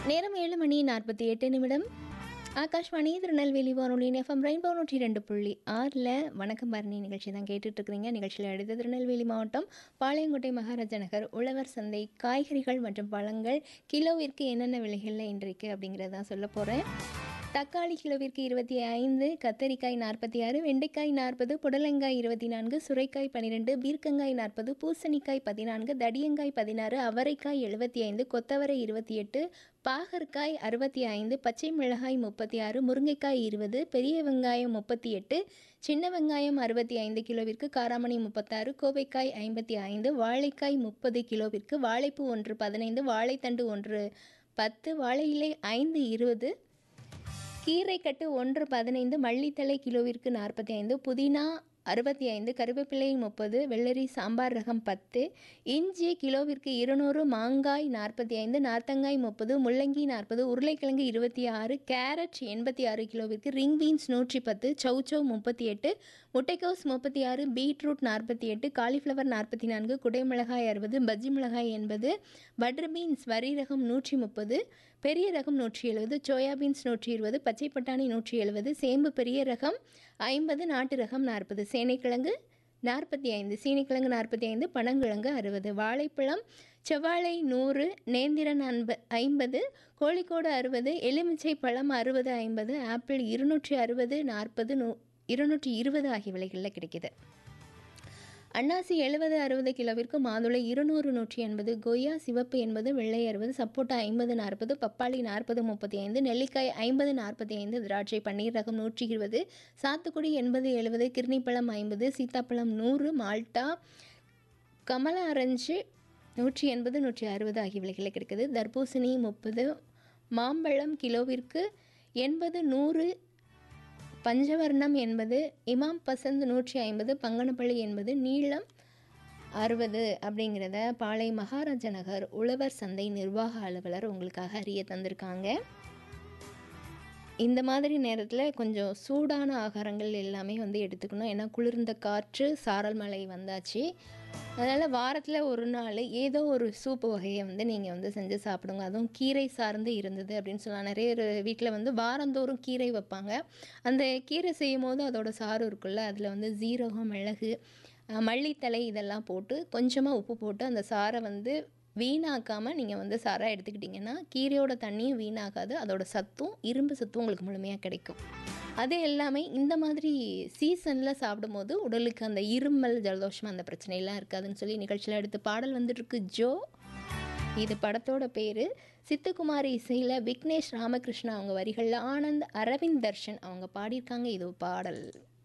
நேரம் ஏழு மணி நாற்பத்தி எட்டு நிமிடம் ஆகாஷ்வாணி திருநெல்வேலி வானொலி எஃப்எம் ரெயின்போ நூற்றி ரெண்டு புள்ளி ஆறில் வணக்கம் பரணி நிகழ்ச்சி தான் கேட்டுட்டு இருக்கிறீங்க நிகழ்ச்சியில் அடுத்து திருநெல்வேலி மாவட்டம் பாளையங்கோட்டை மகாராஜா நகர் உழவர் சந்தை காய்கறிகள் மற்றும் பழங்கள் கிலோவிற்கு என்னென்ன விலைகளில் இன்றைக்கு அப்படிங்கிறதான் சொல்ல போகிறேன் தக்காளி கிலோவிற்கு இருபத்தி ஐந்து கத்தரிக்காய் நாற்பத்தி ஆறு வெண்டைக்காய் நாற்பது புடலங்காய் இருபத்தி நான்கு சுரைக்காய் பன்னிரெண்டு பீர்க்கங்காய் நாற்பது பூசணிக்காய் பதினான்கு தடியங்காய் பதினாறு அவரைக்காய் எழுபத்தி ஐந்து கொத்தவரை இருபத்தி எட்டு பாகற்காய் அறுபத்தி ஐந்து பச்சை மிளகாய் முப்பத்தி ஆறு முருங்கைக்காய் இருபது பெரிய வெங்காயம் முப்பத்தி எட்டு சின்ன வெங்காயம் அறுபத்தி ஐந்து கிலோவிற்கு காராமணி முப்பத்தாறு கோவைக்காய் ஐம்பத்தி ஐந்து வாழைக்காய் முப்பது கிலோவிற்கு வாழைப்பூ ஒன்று பதினைந்து வாழைத்தண்டு ஒன்று பத்து வாழை இலை ஐந்து இருபது கீரைக்கட்டு ஒன்று பதினைந்து மல்லித்தழை கிலோவிற்கு நாற்பத்தி ஐந்து புதினா அறுபத்தி ஐந்து கருவேப்பிலை முப்பது வெள்ளரி சாம்பார் ரகம் பத்து இஞ்சி கிலோவிற்கு இருநூறு மாங்காய் நாற்பத்தி ஐந்து நார்த்தங்காய் முப்பது முள்ளங்கி நாற்பது உருளைக்கிழங்கு இருபத்தி ஆறு கேரட் எண்பத்தி ஆறு கிலோவிற்கு ரிங் பீன்ஸ் நூற்றி பத்து சௌச்சௌ முப்பத்தி எட்டு முட்டைக்கோஸ் முப்பத்தி ஆறு பீட்ரூட் நாற்பத்தி எட்டு காலிஃப்ளவர் நாற்பத்தி நான்கு குடைமிளகாய் அறுபது பஜ்ஜி மிளகாய் எண்பது பட்டர் பீன்ஸ் வரி ரகம் நூற்றி முப்பது பெரிய ரகம் நூற்றி எழுபது சோயா பீன்ஸ் நூற்றி இருபது பச்சை பட்டாணி நூற்றி எழுபது சேம்பு பெரிய ரகம் ஐம்பது நாட்டு ரகம் நாற்பது சேனைக்கிழங்கு நாற்பத்தி ஐந்து சீனிக்கிழங்கு நாற்பத்தி ஐந்து பனங்கிழங்கு அறுபது வாழைப்பழம் செவ்வாழை நூறு நேந்திரன் அன்ப ஐம்பது கோழிக்கோடு அறுபது எலுமிச்சை பழம் அறுபது ஐம்பது ஆப்பிள் இருநூற்றி அறுபது நாற்பது நூ இருநூற்றி இருபது ஆகிய விலைகளில் கிடைக்கிது அன்னாசி எழுபது அறுபது கிலோவிற்கு மாதுளை இருநூறு நூற்றி எண்பது கொய்யா சிவப்பு எண்பது வெள்ளை அறுபது சப்போட்டா ஐம்பது நாற்பது பப்பாளி நாற்பது முப்பத்தி ஐந்து நெல்லிக்காய் ஐம்பது நாற்பத்தி ஐந்து திராட்சை பன்னீர் ரகம் நூற்றி இருபது சாத்துக்குடி எண்பது எழுபது கிர்னிப்பழம் ஐம்பது சீத்தாப்பழம் நூறு மால்டா கமலா ஆரஞ்சு நூற்றி எண்பது நூற்றி அறுபது ஆகிய விலைகளில் கிடைக்குது தர்பூசணி முப்பது மாம்பழம் கிலோவிற்கு எண்பது நூறு பஞ்சவர்ணம் என்பது இமாம் பசந்த் நூற்றி ஐம்பது பங்கனப்பள்ளி என்பது நீளம் அறுபது அப்படிங்கிறத பாளை மகாராஜா நகர் உழவர் சந்தை நிர்வாக அலுவலர் உங்களுக்காக அறிய தந்திருக்காங்க இந்த மாதிரி நேரத்தில் கொஞ்சம் சூடான ஆகாரங்கள் எல்லாமே வந்து எடுத்துக்கணும் ஏன்னா குளிர்ந்த காற்று சாரல் மழை வந்தாச்சு அதனால் வாரத்தில் ஒரு நாள் ஏதோ ஒரு சூப்பு வகையை வந்து நீங்கள் வந்து செஞ்சு சாப்பிடுங்க அதுவும் கீரை சார்ந்து இருந்தது அப்படின்னு சொல்லலாம் நிறைய ஒரு வீட்டில் வந்து வாரந்தோறும் கீரை வைப்பாங்க அந்த கீரை செய்யும் போது அதோட சாறு இருக்குல்ல அதில் வந்து ஜீரகம் மிளகு மல்லித்தலை இதெல்லாம் போட்டு கொஞ்சமாக உப்பு போட்டு அந்த சாரை வந்து வீணாக்காமல் நீங்கள் வந்து சாராக எடுத்துக்கிட்டிங்கன்னா கீரையோட தண்ணியும் வீணாகாது அதோட சத்தும் இரும்பு சத்தும் உங்களுக்கு முழுமையாக கிடைக்கும் அது எல்லாமே இந்த மாதிரி சீசனில் சாப்பிடும்போது உடலுக்கு அந்த இருமல் ஜலதோஷம் அந்த பிரச்சனையெல்லாம் இருக்காதுன்னு சொல்லி நிகழ்ச்சியில் அடுத்து பாடல் வந்துட்டுருக்கு ஜோ இது படத்தோட பேர் சித்துக்குமார் இசையில் விக்னேஷ் ராமகிருஷ்ணா அவங்க வரிகளில் ஆனந்த் அரவிந்த் தர்ஷன் அவங்க பாடியிருக்காங்க இது பாடல்